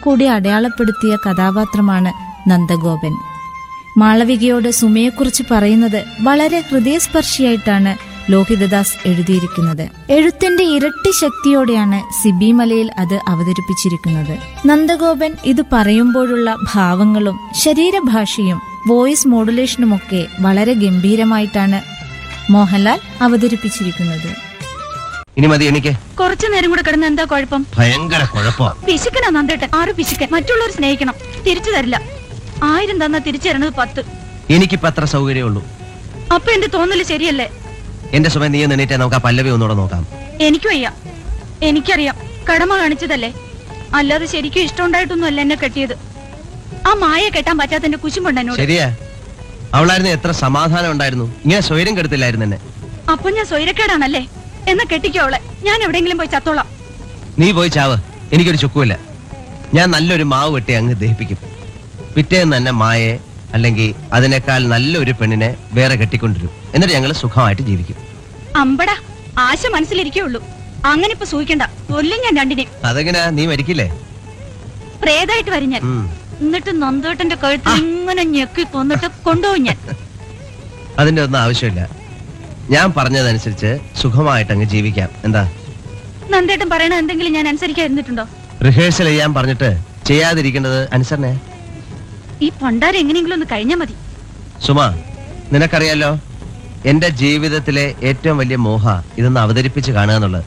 കൂടി അടയാളപ്പെടുത്തിയ കഥാപാത്രമാണ് നന്ദഗോപൻ മാളവികയോട് സുമയെക്കുറിച്ച് പറയുന്നത് വളരെ ഹൃദയസ്പർശിയായിട്ടാണ് ലോഹിതദാസ് എഴുതിയിരിക്കുന്നത് എഴുത്തിന്റെ ഇരട്ടി ശക്തിയോടെയാണ് സിബി മലയിൽ അത് അവതരിപ്പിച്ചിരിക്കുന്നത് നന്ദഗോപൻ ഇത് പറയുമ്പോഴുള്ള ഭാവങ്ങളും ശരീരഭാഷയും വോയിസ് മോഡുലേഷനുമൊക്കെ വളരെ ഗംഭീരമായിട്ടാണ് മോഹൻലാൽ അവതരിപ്പിച്ചിരിക്കുന്നത് ഇനി മതി എനിക്ക് കുറച്ചു നേരം കൂടെ കിടന്ന് എന്താ കുഴപ്പം ഭയങ്കര കുഴപ്പമാ പിശുക്കനാ നന്ദേട്ടൻ ആറ് പിശുക്കൻ മറ്റുള്ളവർ സ്നേഹിക്കണം തിരിച്ചു തരില്ല ആയിരം തന്നാ തിരിച്ചു തരണത് പത്ത് എനിക്കിപ്പോ അത്ര സൗകര്യമുള്ളൂ അപ്പൊ എന്റെ തോന്നല് ശരിയല്ലേ എന്റെ സുമ നീ നിന്നിട്ട് നമുക്ക് ആ പല്ലവി ഒന്നുകൂടെ നോക്കാം എനിക്കും വയ്യ എനിക്കറിയാം കടമ കാണിച്ചതല്ലേ അല്ലാതെ ശരിക്കും ഇഷ്ടമുണ്ടായിട്ടൊന്നും അല്ല എന്നെ കെട്ടിയത് ആ മായ കെട്ടാൻ പറ്റാത്തന്റെ കുശുമ്പുണ്ട് എന്നോട് ശരിയാ അവളായിരുന്നു എത്ര സമാധാനം ഉണ്ടായിരുന്നു ഇങ്ങനെ സ്വൈരം കെടുത്തില്ലായിരുന്നു എന്നെ അപ്പൊ ഞാൻ സ്വൈരക്കേടാണല്ലേ എന്നാ കെട്ടിക്കോ അവളെ ഞാൻ എവിടെയെങ്കിലും പോയി ചത്തോളാം നീ പോയി ചാവ് എനിക്കൊരു ചുക്കുമില്ല ഞാൻ നല്ലൊരു മാവ് വെട്ടി അങ്ങ് ദഹിപ്പിക്കും പിറ്റേന്ന് തന്നെ മായെ അല്ലെങ്കിൽ അതിനേക്കാൾ നല്ലൊരു പെണ്ണിനെ വേറെ കെട്ടിക്കൊണ്ടിരും എന്നിട്ട് ഞങ്ങൾ സുഖമായിട്ട് ജീവിക്കും അമ്പടാ ആശ മനസ്സിലിരിക്കുള്ളൂ അങ്ങനെ ഇപ്പൊ സൂഹിക്കണ്ട കൊല്ലും ഞാൻ രണ്ടിനെയും അതെങ്ങനെയാ നീ മരിക്കില്ലേ പ്രേതായിട്ട് വരും ഞാൻ ഉം. എന്നിട്ട് നന്ദേട്ടന്റെ കഴുത്ത് ഇങ്ങനെ ഞെക്കി കൊന്നിട്ട് കൊണ്ടുപോകും ഞാൻ അതിന്റെ ഒന്നും ആവശ്യമില്ല ഞാൻ പറഞ്ഞതനുസരിച്ച് സുഖമായിട്ട് അങ്ങ് ജീവിക്കാം എന്താ നന്ദേട്ടൻ പറയണ എന്തെങ്കിലും ഞാൻ അനുസരിക്കാതിരുന്നിട്ടുണ്ടോ റിഹേഴ്സൽ ചെയ്യാൻ പറഞ്ഞിട്ട് ചെയ്യാതിരിക്കേണ്ടത് അനുസരണേ ഈ പണ്ടാരം എങ്ങനെയെങ്കിലും ഒന്ന് കഴിഞ്ഞാ മതി സുമ നിനക്കറിയാലോ എന്റെ ജീവിതത്തിലെ ഏറ്റവും വലിയ മോഹ ഇതൊന്ന് അവതരിപ്പിച്ച് കാണുക എന്നുള്ളത്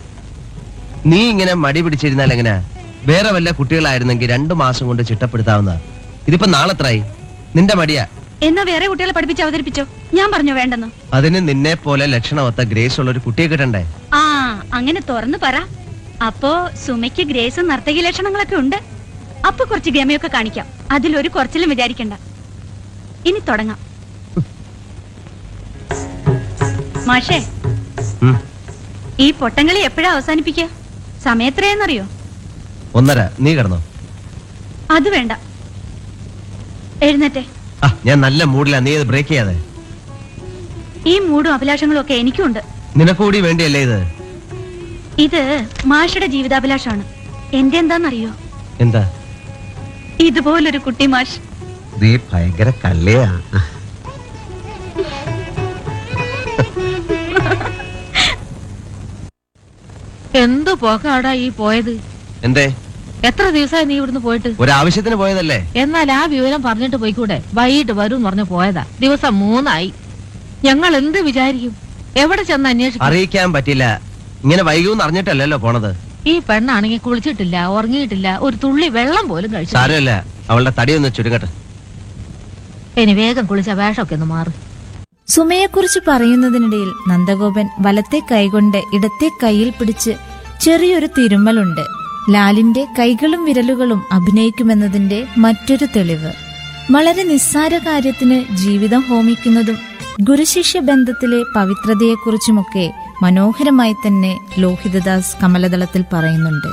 നീ ഇങ്ങനെ മടി പിടിച്ചിരുന്നാൽ എങ്ങനെ വേറെ വല്ല കുട്ടികളായിരുന്നെങ്കിൽ രണ്ടു മാസം കൊണ്ട് ചിട്ടപ്പെടുത്താവുന്ന ഇതിപ്പോ നാളെത്രായി നിന്റെ മടിയാ എന്നാ വേറെ കുട്ടികളെ പഠിപ്പിച്ച് അവതരിപ്പിച്ചോ ഞാൻ പറഞ്ഞോ വേണ്ടെന്ന് അതിന് നിന്നെ പോലെ ലക്ഷണമൊത്ത ഗ്രേസ് ഉള്ള ഒരു കുട്ടിയെ കിട്ടണ്ടേ ആ അങ്ങനെ തുറന്നു പറ അപ്പോ സുമയ്ക്ക് ഗ്രേസും നർത്തകി ലക്ഷണങ്ങളൊക്കെ ഉണ്ട് അപ്പൊ കുറച്ച് ഗമയൊക്കെ കാണിക്കാം അതിലൊരു കുറച്ചിലും വിചാരിക്കണ്ട ഇനി തുടങ്ങാം മാഷേ ഉം. ഈ പൊട്ടങ്ങളി എപ്പോഴാ അവസാനിപ്പിക്കുക സമയത്രയെന്നറിയോ ഒന്നര നീ കിടന്നോ അത് വേണ്ട എഴുന്നേറ്റെ ആ ഞാൻ നല്ല മൂഡിലാ നീ ഇത് ബ്രേക്ക് ചെയ്യാതെ ഈ മൂടും അഭിലാഷങ്ങളും ഒക്കെ എനിക്കുണ്ട് നിനക്കൂടി വേണ്ടിയല്ലേ ഇത് ഇത് മാഷയുടെ ജീവിതാഭിലാഷമാണ് എന്റെ എന്താന്നറിയോ എന്താ ഇതുപോലൊരു കുട്ടി മാഷ് നീ ഭയങ്കര കള്ളിയാ എന്തു പോക്കാടാ ഈ പോയത് എന്തേ എത്ര ദിവസമായി നീ ഇവിടുന്ന് പോയിട്ട് ഒരാവശ്യത്തിന് പോയതല്ലേ എന്നാൽ ആ വിവരം പറഞ്ഞിട്ട് പോയിക്കൂടെ വൈകിട്ട് വരും പറഞ്ഞ് പോയതാ ദിവസം മൂന്നായി ഞങ്ങൾ എന്ത് വിചാരിക്കും എവിടെ ചെന്ന് അന്വേഷിക്കും അറിയിക്കാൻ പറ്റില്ല ഇങ്ങനെ വൈകുമെന്ന് അറിഞ്ഞിട്ടല്ലല്ലോ പോണത് ഈ പെണ്ണാണെങ്കിൽ കുളിച്ചിട്ടില്ല ഉറങ്ങിയിട്ടില്ല ഒരു തുള്ളി വെള്ളം പോലും കഴിച്ചു സാരമില്ല അവളുടെ തടിയൊന്ന് ചുരുങ്ങട്ടെ ഇനി വേഗം കുളിച്ച വേഷമൊക്കെ ഒന്ന് മാറും സുമയെക്കുറിച്ച് പറയുന്നതിനിടയിൽ നന്ദഗോപൻ വലത്തെ കൈകൊണ്ട് ഇടത്തെ കൈയിൽ പിടിച്ച് ചെറിയൊരു തിരുമ്മലുണ്ട് ലാലിന്റെ കൈകളും വിരലുകളും അഭിനയിക്കുമെന്നതിന്റെ മറ്റൊരു തെളിവ് വളരെ നിസ്സാര കാര്യത്തിന് ജീവിതം ഹോമിക്കുന്നതും ഗുരുശിഷ്യ ബന്ധത്തിലെ പവിത്രതയെക്കുറിച്ചുമൊക്കെ മനോഹരമായി തന്നെ ലോഹിതദാസ് കമലദളത്തിൽ പറയുന്നുണ്ട്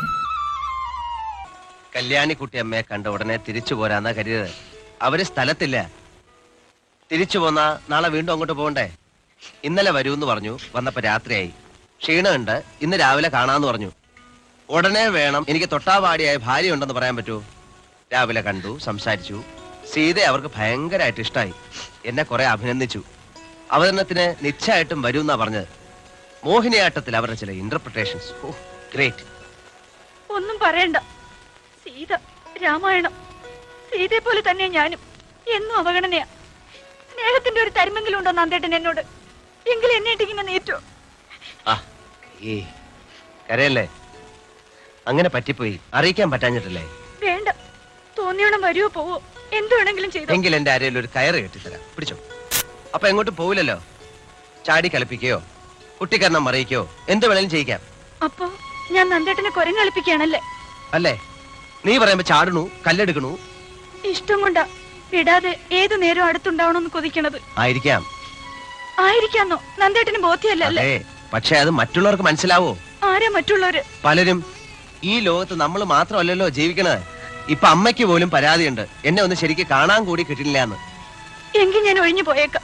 കല്യാണിക്കുട്ടി അമ്മയെ കണ്ട ഉടനെ തിരിച്ചു പോരാന്നാ കരുതത് അവര് സ്ഥലത്തില്ല തിരിച്ചു പോന്നാ നാളെ വീണ്ടും അങ്ങോട്ട് പോകണ്ടേ ഇന്നലെ വരൂന്ന് പറഞ്ഞു വന്നപ്പോ രാത്രിയായി ക്ഷീണമുണ്ട് ഇന്ന് രാവിലെ കാണാന്ന് പറഞ്ഞു ഉടനെ വേണം എനിക്ക് തൊട്ടാവാടിയായ ഭാര്യ ഉണ്ടെന്ന് പറയാൻ പറ്റുമോ രാവിലെ കണ്ടു സംസാരിച്ചു സീത അവർക്ക് ഭയങ്കരമായിട്ട് ഇഷ്ടമായി എന്നെ കുറെ അഭിനന്ദിച്ചു അവതരണത്തിന് നിശ്ചയമായിട്ടും വരുമെന്നാ പറഞ്ഞത് മോഹിനിയാട്ടത്തിൽ അവരുടെ ചില ഇന്റർപ്രിട്ടേഷൻസ് ഗ്രേറ്റ് ഒന്നും പറയണ്ട സീത രാമായണം സീതയെ പോലെ തന്നെ ഞാനും എന്നും അവഗണനയാ സ്നേഹത്തിന്റെ ഒരു തരുമെങ്കിലും ഉണ്ടോ നന്ദേട്ടൻ എന്നോട് എങ്കിലും എന്നെ ഇട്ടിങ്ങനെ നേറ്റോ ആ ഈ കരയല്ലേ അങ്ങനെ പറ്റിപ്പോയി അറിയിക്കാൻ പറ്റാഞ്ഞിട്ടല്ലേ വേണ്ട തോന്നിയോണം വരുവോ പോവോ എന്ത് വേണമെങ്കിലും ചെയ്തോ എങ്കിൽ എന്റെ ആരെയും ഒരു കയറ് കെട്ടിത്തരാം പിടിച്ചോ അപ്പൊ എങ്ങോട്ടും പോവില്ലല്ലോ ചാടി കളിപ്പിക്കയോ കുട്ടിക്കരണം മറിയിക്കോ എന്ത് വേണേലും ചെയ്യിക്കാം അപ്പോ ഞാൻ നന്ദേട്ടനെ കുരങ്ങളിപ്പിക്കുകയാണല്ലേ അല്ലേ നീ പറയുമ്പോ ചാടണു കല്ലെടുക്കണു ഇഷ്ടം കൊണ്ടാ വിടാതെ ഏതു നേരം അടുത്തുണ്ടാവണമെന്ന് കൊതിക്കണത് ആയിരിക്കാം ആയിരിക്കാന്നോ നന്ദേട്ടന് ബോധ്യമല്ലേ അതെ പക്ഷെ അത് മറ്റുള്ളവർക്ക് മനസ്സിലാവോ ആരാ മറ്റുള്ളവര് പലരും ഈ ലോകത്ത് നമ്മൾ മാത്രമല്ലല്ലോ ജീവിക്കണത് ഇപ്പൊ അമ്മയ്ക്ക് പോലും പരാതിയുണ്ട് എന്നെ ഒന്ന് ശരിക്ക് കാണാൻ കൂടി കിട്ടില്ല എന്ന് എങ്കിൽ ഞാൻ ഒഴിഞ്ഞു പോയേക്കാം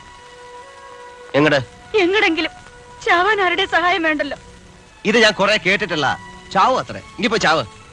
എങ്ങട് എങ്ങടെങ്കിലും ചാവാൻ ആരുടെ സഹായം വേണ്ടല്ലോ ഇത് ഞാൻ കുറെ കേട്ടിട്ടുള്ള ചാവും അത്രേ ഇനി പോയി ചാവ്